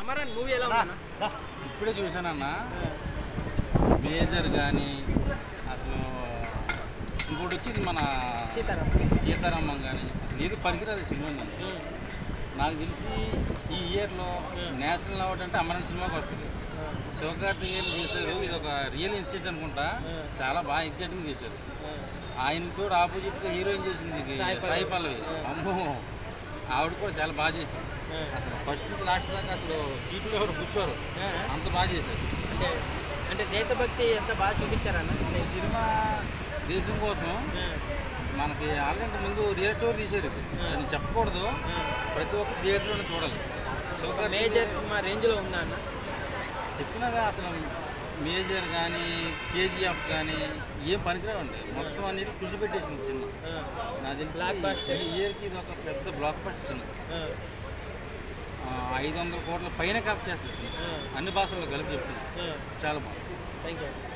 Amaran movie ఎలా ఉందన్న ఇప్పుడే చూశానన్న మేజర్ కానీ అసలు ఇంకోటి వచ్చి మన సీతారాం సీతారామం కానీ అసలు ఏది పనికిరాదు ఈ సినిమా ముందు. నాకు తెలిసి ఈ ఇయర్లో నేషనల్ అవార్డు అంటే అమరన్ సినిమాకి వస్తుంది శివకార్తికేయన్ చేశారు ఇది ఒక రియల్ ఇన్స్టిట్యూట్ అనుకుంటా చాలా బాగా ఎగ్జైటింగ్ చేశారు ఆయనతో ఆపోజిట్గా హీరోయిన్ చేసింది ఇది సాయి పల్లవి. సాయి పల్లవి అమ్మో ఆవిడ కూడా చాలా బాగా చేసింది అసలు ఫస్ట్ నుంచి లాస్ట్ దాకా అసలు సీట్లు ఎవరు కూర్చోరు అంత బాగా చేశారు అంటే అంటే దేశభక్తి ఎంత బాగా చూపించారన్న ఈ సినిమా దేశం కోసం మనకి ఆల్రెడీ ముందు రియల్ స్టోరీ తీశారు ఇది అది చెప్పకూడదు ప్రతి ఒక్క థియేటర్లోనే చూడాలి శివకార్తికేయన్ మేజర్ సినిమా రేంజ్లో ఉందా అన్న చెప్పినాగా అసలు మేజర్ కానీ కేజీఎఫ్ కానీ ఏం పనికిరావండి మొత్తం అన్నిటి కృషి పెట్టేసింది సినిమా నాకు Block buster. తెలిసి ఈ ఇయర్కి ఇది ఒక పెద్ద బ్లాక్ బస్టర్ సినిమా ఆ, ఆ, ఐదు వందల కోట్ల పైన ఖర్చు చేస్తుంది సినిమా ఆ, అన్ని భాషల్లో కలిపి చెప్పింది ఆ. చాలా బాగుంది థ్యాంక్ యూ